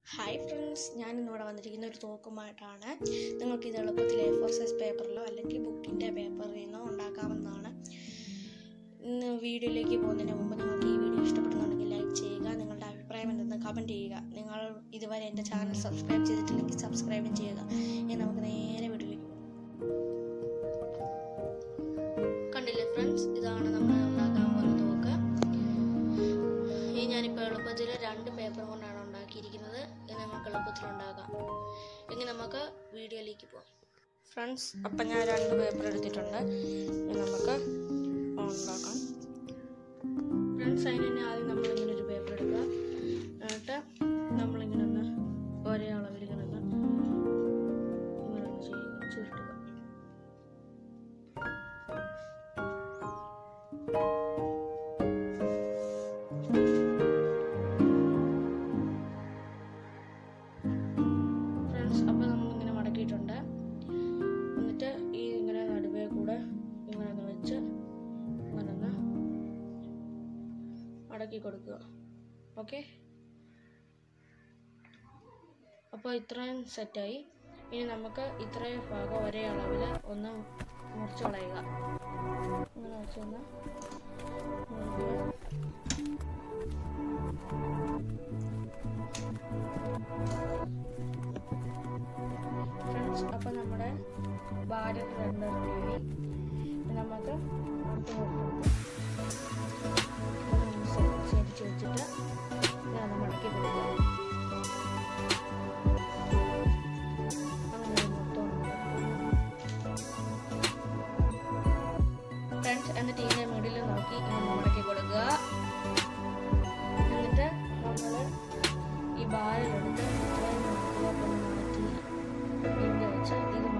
hi friends ഞാൻ ഇന്നിവിടെ വന്നിരിക്കുന്ന ഒരു തോക്കുമായിട്ടാണ് നിങ്ങൾക്ക് ഇത് എളുപ്പത്തിൽ എ ഫോർ സൈസ് പേപ്പറിലോ അല്ലെങ്കിൽ ബുക്കിൻ്റെ പേപ്പറിൽ നിന്നോ ഉണ്ടാക്കാവുന്നതാണ് ഇന്ന് വീഡിയോയിലേക്ക് പോകുന്നതിന് മുമ്പ് നിങ്ങൾക്ക് ഈ വീഡിയോ ഇഷ്ടപ്പെടുന്നുണ്ടെങ്കിൽ ലൈക്ക് ചെയ്യുക നിങ്ങളുടെ അഭിപ്രായം എന്തെന്ന് കമൻറ്റ് ചെയ്യുക നിങ്ങൾ ഇതുവരെ എൻ്റെ ചാനൽ സബ്സ്ക്രൈബ് ചെയ്തിട്ടില്ലെങ്കിൽ സബ്സ്ക്രൈബും ചെയ്യുക ഇനി നമുക്ക് നേരെ വീഡിയോയിലേക്ക് പോകാം കണ്ടില്ലേ ഫ്രണ്ട്സ് ഇതാണ് നമ്മൾ ഉണ്ടാക്കാൻ പോകുന്ന തോക്ക് ഈ ഞാനിപ്പോൾ എളുപ്പത്തിൽ രണ്ട് പേപ്പർ കൊണ്ടാണ് ഉണ്ടാക്കിയിരിക്കുന്നത് ഇത് നമുക്ക് എളുപ്പത്തിൽ ഉണ്ടാക്കാം ഇനി നമുക്ക് വീഡിയോയിലേക്ക് പോകാം ഫ്രണ്ട്സ് അപ്പം ഞാൻ രണ്ട് പേപ്പർ എടുത്തിട്ടുണ്ട് ഇനി നമുക്ക് ഉണ്ടാക്കാം ഫ്രണ്ട്സ് അതിന് തന്നെ ആദ്യം നമ്മളിങ്ങനെ ഒരു പേപ്പർ എടുക്കുക എന്നിട്ട് നമ്മളിങ്ങനെ ഒന്ന് ഒരേ അളവിൽ ഇങ്ങനെ ഒന്ന് ഇങ്ങനെ ഒന്ന് ചെയ്യുക ചുരുട്ടുക ഫ്രണ്ട്സ് അപ്പോൾ നമ്മളിങ്ങനെ മടക്കിയിട്ടുണ്ട് എന്നിട്ട് ഈ ഇങ്ങനെ നടുവേ കൂടെ ഇങ്ങനെ ഒന്ന് വെച്ച് ഇങ്ങനെ ഒന്ന് മടക്കി കൊടുക്കുക ഓക്കെ അപ്പോൾ ഇത്രയും സെറ്റായി ഇനി നമുക്ക് ഇത്രയും ഭാഗം ഒരേ അളവിൽ ഒന്ന് മുറിച്ച് കളയുക ഇങ്ങനെ വെച്ചൊന്ന് മുറിക്കുക ഫ്രണ്ട്സ് അപ്പോൾ നമ്മുടെ ഭാരത് റെൻഡർ റെഡി നമുക്ക് അടുത്ത് ശരിച്ച് വെച്ചിട്ട് ഞാൻ മടക്കി കൊടുക്കുക അങ്ങനെ മൊത്തം ഫ്രണ്ട്സ് എന്നിട്ട് ഇതിൻ്റെ മിഡിൽ നോക്കി ഇങ്ങനെ മടക്കി കൊടുക്കുക എന്നിട്ട് നമ്മൾ ഈ ബാലെടുത്ത് ഇത്രയും മാറ്റി ഇവിടെ വെച്ച് ഇത്